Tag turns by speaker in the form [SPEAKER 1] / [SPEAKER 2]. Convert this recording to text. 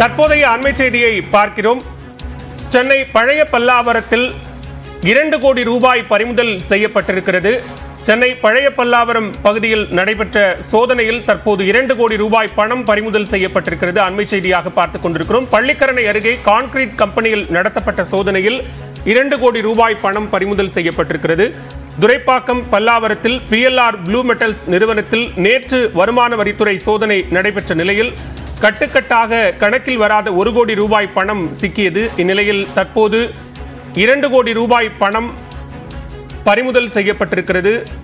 [SPEAKER 1] தற்போதைய அண்மை செய்தியை பார்க்கிறோம் சென்னை பழைய பல்லாவரத்தில் இரண்டு கோடி ரூபாய் பறிமுதல் செய்யப்பட்டிருக்கிறது சென்னை பழைய பல்லாவரம் பகுதியில் நடைபெற்ற சோதனையில் தற்போது இரண்டு கோடி ரூபாய் பணம் பறிமுதல் செய்யப்பட்டிருக்கிறது அண்மை செய்தியாக பார்த்துக் கொண்டிருக்கிறோம் பள்ளிக்கரணை அருகே கான்கிரீட் கம்பெனியில் நடத்தப்பட்ட சோதனையில் இரண்டு கோடி ரூபாய் பணம் பறிமுதல் செய்யப்பட்டிருக்கிறது துரைப்பாக்கம் பல்லாவரத்தில் பிஎல்ஆர் ப்ளூ மெட்டல்ஸ் நிறுவனத்தில் நேற்று வருமான வரித்துறை சோதனை நடைபெற்ற நிலையில் கட்டுக்கட்டாக கணக்கில் வராத ஒரு கோடி ரூபாய் பணம் சிக்கியது இந்நிலையில் தற்போது இரண்டு கோடி ரூபாய் பணம் பறிமுதல் செய்யப்பட்டிருக்கிறது